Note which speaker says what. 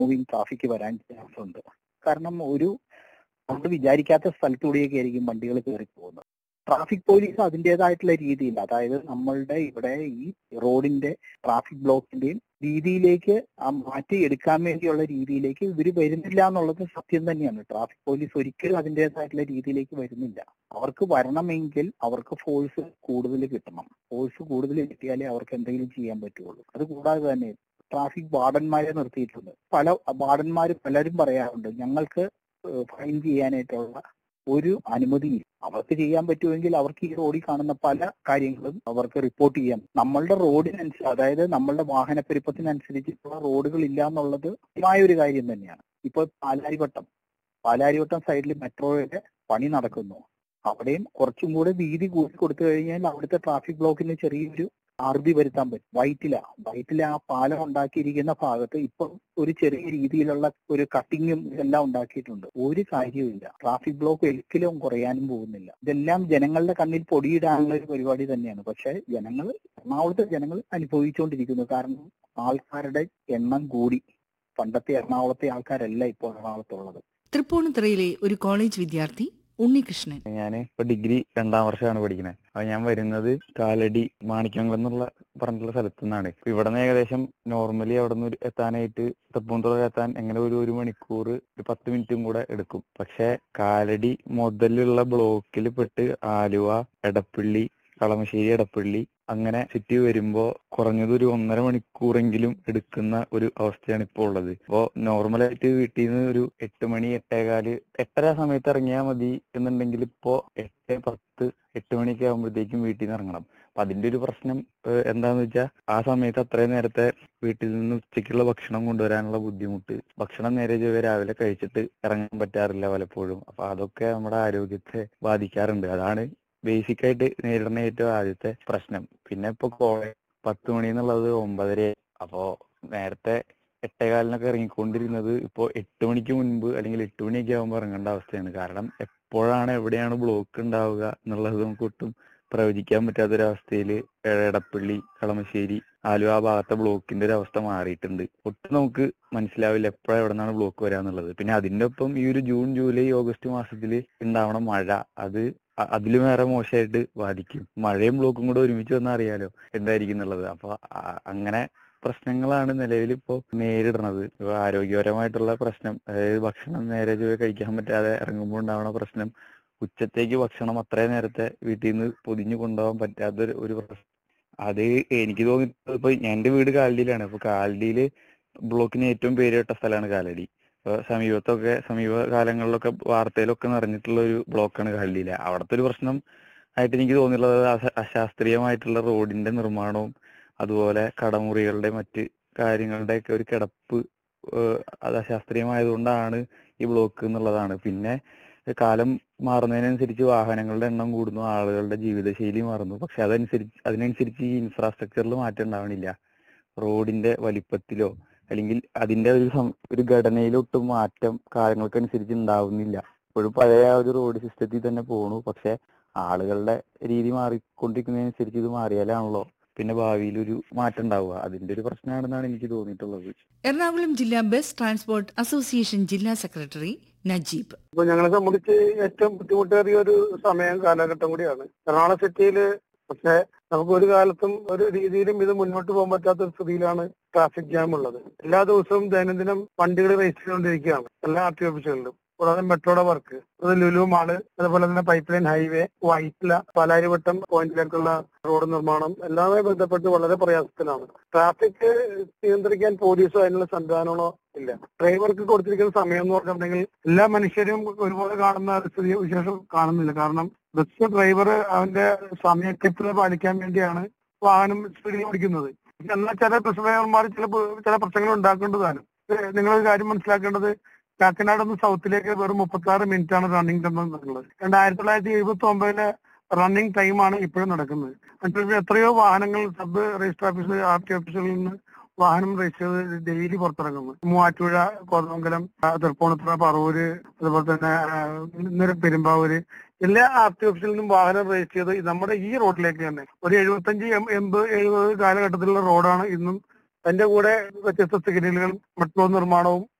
Speaker 1: moving traffic വരാൻ chance ഉണ്ട് കാരണം ഒരു നമ്മൾ വിചാരിക്കാത്ത സ്ഥലത്തൂടെയൊക്കെ ആയിരിക്കും വണ്ടികൾ കയറി പോകുന്നത് ട്രാഫിക് പോലീസ് അതിൻ്റെതായിട്ടുള്ള രീതിയിൽ അതായത് നമ്മളുടെ ഇവിടെ ഈ റോഡിന്റെ ട്രാഫിക് ബ്ലോക്കിന്റെയും രീതിയിലേക്ക് ആ മാറ്റി എടുക്കാൻ വേണ്ടിയുള്ള രീതിയിലേക്ക് ഇവർ വരുന്നില്ല എന്നുള്ളത് സത്യം തന്നെയാണ് ട്രാഫിക് പോലീസ് ഒരിക്കലും അതിൻ്റെതായിട്ടുള്ള രീതിയിലേക്ക് വരുന്നില്ല അവർക്ക് വരണമെങ്കിൽ അവർക്ക് ഫോഴ്സ് കൂടുതൽ കിട്ടണം ഫോഴ്സ് കൂടുതൽ കിട്ടിയാലേ അവർക്ക് എന്തെങ്കിലും ചെയ്യാൻ പറ്റുള്ളൂ അത് കൂടാതെ തന്നെ ട്രാഫിക് വാർഡന്മാരെ നിർത്തിയിട്ടുണ്ട് പല വാർഡന്മാർ പലരും പറയാറുണ്ട് ഞങ്ങൾക്ക് ഫൈൻ ചെയ്യാനായിട്ടുള്ള ഒരു അനുമതിയില്ല അവർക്ക് ചെയ്യാൻ പറ്റുമെങ്കിൽ അവർക്ക് ഈ റോഡിൽ കാണുന്ന പല കാര്യങ്ങളും അവർക്ക് റിപ്പോർട്ട് ചെയ്യാം നമ്മളുടെ റോഡിനനുസരിച്ച് അതായത് നമ്മളുടെ വാഹനപ്പെരുപ്പത്തിനനുസരിച്ചിട്ടുള്ള റോഡുകൾ ഇല്ല എന്നുള്ളത് കൃത്യമായ ഒരു കാര്യം തന്നെയാണ് ഇപ്പൊ പാലാരിവട്ടം പാലാരിവട്ടം സൈഡിൽ മെട്രോയുടെ പണി നടക്കുന്നു അവിടെയും കുറച്ചും കൂടെ വീതി കൂട്ടി കൊടുത്തു കഴിഞ്ഞാൽ അവിടുത്തെ ട്രാഫിക് ബ്ലോക്കിന് ചെറിയൊരു അറുതി വരുത്താൻ പറ്റും വൈറ്റില വൈറ്റില ആ പാലം ഉണ്ടാക്കിയിരിക്കുന്ന ഭാഗത്ത് ഇപ്പം ഒരു ചെറിയ രീതിയിലുള്ള ഒരു കട്ടിങ്ങും ഇതെല്ലാം ഉണ്ടാക്കിയിട്ടുണ്ട് ഒരു കാര്യവുമില്ല ട്രാഫിക് ബ്ലോക്ക് ഒരിക്കലും കുറയാനും പോകുന്നില്ല ഇതെല്ലാം ജനങ്ങളുടെ കണ്ണിൽ പൊടിയിടാനുള്ള ഒരു പരിപാടി തന്നെയാണ് പക്ഷെ ജനങ്ങൾ എറണാകുളത്തെ ജനങ്ങൾ അനുഭവിച്ചുകൊണ്ടിരിക്കുന്നു കാരണം ആൾക്കാരുടെ എണ്ണം കൂടി പണ്ടത്തെ എറണാകുളത്തെ ആൾക്കാരല്ല ഇപ്പോൾ എറണാകുളത്തുള്ളത്
Speaker 2: തൃപ്പൂണിത്തുറയിലെ ഒരു കോളേജ് വിദ്യാർത്ഥി ഉണ്ണികൃഷ്ണൻ
Speaker 3: ഞാൻ ഇപ്പൊ ഡിഗ്രി രണ്ടാം വർഷമാണ് പഠിക്കുന്നത് അപ്പൊ ഞാൻ വരുന്നത് കാലടി മാണിക്കംകുളം എന്നുള്ള പറഞ്ഞിട്ടുള്ള സ്ഥലത്തു നിന്നാണ് ഇവിടെ നിന്ന് ഏകദേശം നോർമലി അവിടെ നിന്ന് എത്താനായിട്ട് തൃപ്പൂണിത്തുറ എത്താൻ എങ്ങനെ ഒരു ഒരു മണിക്കൂർ ഒരു പത്ത് മിനിറ്റും കൂടെ എടുക്കും പക്ഷെ കാലടി മുതലുള്ള ബ്ലോക്കിൽ പെട്ട് ആലുവ എടപ്പള്ളി കളമശ്ശേരി എടപ്പള്ളി അങ്ങനെ ചുറ്റി വരുമ്പോ കുറഞ്ഞത് ഒരു ഒന്നര മണിക്കൂറെങ്കിലും എടുക്കുന്ന ഒരു അവസ്ഥയാണ് ഇപ്പോൾ ഉള്ളത് ഇപ്പോ നോർമലായിട്ട് വീട്ടിൽ നിന്ന് ഒരു എട്ട് മണി എട്ടേകാല് എട്ടര സമയത്ത് ഇറങ്ങിയാൽ മതി എന്നുണ്ടെങ്കിൽ ഇപ്പോ എട്ട് പത്ത് എട്ട് മണിയൊക്കെ ആകുമ്പോഴത്തേക്കും വീട്ടിൽ നിന്ന് ഇറങ്ങണം അപ്പൊ അതിന്റെ ഒരു പ്രശ്നം ഏഹ് എന്താന്ന് വെച്ചാൽ ആ സമയത്ത് അത്രയും നേരത്തെ വീട്ടിൽ നിന്ന് ഉച്ചയ്ക്കുള്ള ഭക്ഷണം കൊണ്ടുവരാനുള്ള ബുദ്ധിമുട്ട് ഭക്ഷണം നേരെ ചൊവ്വേ രാവിലെ കഴിച്ചിട്ട് ഇറങ്ങാൻ പറ്റാറില്ല പലപ്പോഴും അപ്പൊ അതൊക്കെ നമ്മുടെ ആരോഗ്യത്തെ ബാധിക്കാറുണ്ട് അതാണ് ബേസിക് ആയിട്ട് നേരിടുന്ന ഏറ്റവും ആദ്യത്തെ പ്രശ്നം പിന്നെ ഇപ്പൊ കോളേജ് പത്ത് മണി എന്നുള്ളത് ഒമ്പതര അപ്പോ നേരത്തെ എട്ടേകാലിനൊക്കെ ഇറങ്ങിക്കൊണ്ടിരുന്നത് ഇപ്പോ എട്ട് മണിക്ക് മുൻപ് അല്ലെങ്കിൽ എട്ട് മണിയൊക്കെ ആകുമ്പോൾ ഇറങ്ങേണ്ട അവസ്ഥയാണ് കാരണം എപ്പോഴാണ് എവിടെയാണ് ബ്ലോക്ക് ഉണ്ടാവുക എന്നുള്ളത് നമുക്ക് ഒട്ടും പ്രവചിക്കാൻ പറ്റാത്തൊരവസ്ഥയിൽ എടപ്പള്ളി കളമശ്ശേരി ആലുവ ആ ഭാഗത്തെ ബ്ലോക്കിന്റെ ഒരു അവസ്ഥ മാറിയിട്ടുണ്ട് ഒട്ടും നമുക്ക് മനസ്സിലാവില്ല എപ്പോഴാണ് എവിടെ നിന്നാണ് ബ്ലോക്ക് വരാന്നുള്ളത് പിന്നെ അതിന്റെ ഒപ്പം ഈ ഒരു ജൂൺ ജൂലൈ ഓഗസ്റ്റ് മാസത്തിൽ ഉണ്ടാവണ മഴ അത് അ- അതിലും ഏറെ മോശമായിട്ട് ബാധിക്കും മഴയും ബ്ലോക്കും കൂടെ ഒരുമിച്ച് വന്നാൽ അറിയാലോ എന്തായിരിക്കും എന്നുള്ളത് അപ്പൊ അ- അങ്ങനെ പ്രശ്നങ്ങളാണ് നിലവിൽ ഇപ്പോൾ നേരിടുന്നത് ഇപ്പൊ ആരോഗ്യപരമായിട്ടുള്ള പ്രശ്നം അതായത് ഭക്ഷണം നേരെ ചൊവ്വേ കഴിക്കാൻ പറ്റാതെ ഇറങ്ങുമ്പോൾ ഉണ്ടാവുന്ന പ്രശ്നം ഉച്ചത്തേക്ക് ഭക്ഷണം അത്രയും നേരത്തെ വീട്ടിൽ നിന്ന് പൊതിഞ്ഞു കൊണ്ടുപോകാൻ പറ്റാത്തൊരു ഒരു പ്രശ്നം അത് എനിക്ക് തോന്നിയിട്ട് ഇപ്പൊ എന്റെ വീട് കാലടിയിലാണ് അപ്പൊ കാലടിയില് ബ്ലോക്കിന് ഏറ്റവും പേരുകെട്ട സ്ഥലമാണ് കാലടി ഇപ്പൊ സമീപത്തൊക്കെ സമീപ കാലങ്ങളിലൊക്കെ വാർത്തയിലൊക്കെ നിറഞ്ഞിട്ടുള്ള ഒരു ബ്ലോക്കാണ് കാലടിയിലെ അവിടുത്തെ ഒരു പ്രശ്നം ആയിട്ട് എനിക്ക് തോന്നിയിട്ടുള്ളത് അശ- അശാസ്ത്രീയമായിട്ടുള്ള റോഡിന്റെ നിർമ്മാണവും അതുപോലെ കടമുറികളുടെ മറ്റ് കാര്യങ്ങളുടെ ഒക്കെ ഒരു കിടപ്പ് ഏഹ് അത് അശാസ്ത്രീയമായതുകൊണ്ടാണ് ഈ ബ്ലോക്ക് എന്നുള്ളതാണ് പിന്നെ കാലം മാറുന്നതിനനുസരിച്ച് വാഹനങ്ങളുടെ എണ്ണം കൂടുന്നു ആളുകളുടെ ജീവിതശൈലി മാറുന്നു പക്ഷെ അതനുസരിച്ച് അതിനനുസരിച്ച് ഈ ഇൻഫ്രാസ്ട്രക്ചറിൽ മാറ്റം ഉണ്ടാവണില്ല റോഡിന്റെ വലിപ്പത്തിലോ അല്ലെങ്കിൽ അതിന്റെ ഒരു സം- ഒരു ഘടനയിലൊട്ടും മാറ്റം കാര്യങ്ങൾക്കനുസരിച്ച് ഉണ്ടാവുന്നില്ല ഇപ്പോഴും പഴയ ആ ഒരു റോഡ് സിസ്റ്റത്തിൽ തന്നെ പോണു പക്ഷെ ആളുകളുടെ രീതി മാറിക്കൊണ്ടിരിക്കുന്നതിനനുസരിച്ച് ഇത് മാറിയാലാണല്ലോ പിന്നെ ഭാവിയിൽ ഒരു മാറ്റം ഉണ്ടാവുക അതിന്റെ ഒരു പ്രശ്നമാണെന്നാണ് എനിക്ക് തോന്നിയിട്ടുള്ളത്
Speaker 2: എറണാകുളം ജില്ലാ ബസ് ട്രാൻസ്പോർട്ട് അസോസിയേഷൻ ജില്ലാ സെക്രട്ടറി നജീബ്
Speaker 4: ഇപ്പൊ ഞങ്ങളെ സംബന്ധിച്ച് ഏറ്റവും ബുദ്ധിമുട്ടേറിയ ഒരു സമയം കാലഘട്ടം കൂടിയാണ് എറണാകുളം സിറ്റിയില് പക്ഷെ നമുക്ക് ഒരു കാലത്തും ഒരു രീതിയിലും ഇത് മുന്നോട്ട് പോകാൻ പറ്റാത്ത ഒരു സ്ഥിതിയിലാണ് ട്രാഫിക് ജാം ഉള്ളത് എല്ലാ ദിവസവും ദൈനംദിനം വണ്ടികൾ രജിസ്റ്റർ ചെയ്തുകൊണ്ടിരിക്കുകയാണ് എല്ലാ ആർ ടി ഓഫീസുകളിലും കൂടാതെ മെട്രോയുടെ വർക്ക് അത് ലുലു മാള് അതുപോലെ തന്നെ pipe line highway Vyttila Palarivattom പോയിന്റിലേക്കുള്ള റോഡ് നിർമ്മാണം എല്ലാമായി ബന്ധപ്പെട്ട് വളരെ പ്രയാസത്തിലാണ് ട്രാഫിക് നിയന്ത്രിക്കാൻ പോലീസോ അതിനുള്ള സംവിധാനങ്ങളോ ഇല്ല ഡ്രൈവർക്ക് കൊടുത്തിരിക്കുന്ന സമയം എന്ന് പറഞ്ഞിട്ടുണ്ടെങ്കിൽ എല്ലാ മനുഷ്യരും ഒരുപോലെ കാണുന്ന ഒരു സ്ഥിതി വിശേഷം കാണുന്നില്ല കാരണം ബസ് ഡ്രൈവർ അവന്റെ സമയ കൃത്യത പാലിക്കാൻ വേണ്ടിയാണ് വാഹനം സ്പീഡിൽ ഓടിക്കുന്നത് എന്നാൽ ചില ബസ് ഡ്രൈവർമാർ ചില പ- ചില പ്രശ്നങ്ങൾ ഉണ്ടാക്കേണ്ടതാണ് നിങ്ങളൊരു കാര്യം മനസ്സിലാക്കേണ്ടത് കാക്കനാട് നിന്ന് സൗത്തിലേക്ക് വെറും മുപ്പത്തി ആറ് മിനിറ്റ് ആണ് റണ്ണിംഗ് ടൈം എന്നുള്ളത് രണ്ടായിരത്തി തൊള്ളായിരത്തി എഴുപത്തി ഒമ്പതിലെ റണ്ണിംഗ് ടൈമാണ് ഇപ്പോഴും നടക്കുന്നത് മറ്റൊരു എത്രയോ വാഹനങ്ങൾ sub register office R T ഓഫീസുകളിൽ നിന്ന് വാഹനം രജിസ്റ്റർ ചെയ്ത് ഡെയിലി പുറത്തിറങ്ങുന്നു മൂവാറ്റുപുഴ കോതമംഗലം ആ, തൃപ്പൂണിത്തുറ പറവൂര് അതുപോലെ തന്നെ ആ, ഇന്നലെ പെരുമ്പാവൂര് എല്ലാ ആർ ടി ഓഫീസിൽ നിന്നും വാഹനം രജിസ്റ്റർ ചെയ്ത് നമ്മുടെ ഈ റോഡിലേക്ക് തന്നെ ഒരു എഴുപത്തഞ്ച് എം- എൺപത് എഴുപത് കാലഘട്ടത്തിലുള്ള റോഡാണ് ഇന്നും അതിന്റെ കൂടെ വ്യത്യസ്ത സിഗ്നലുകൾ മെട്രോ നിർമ്മാണവും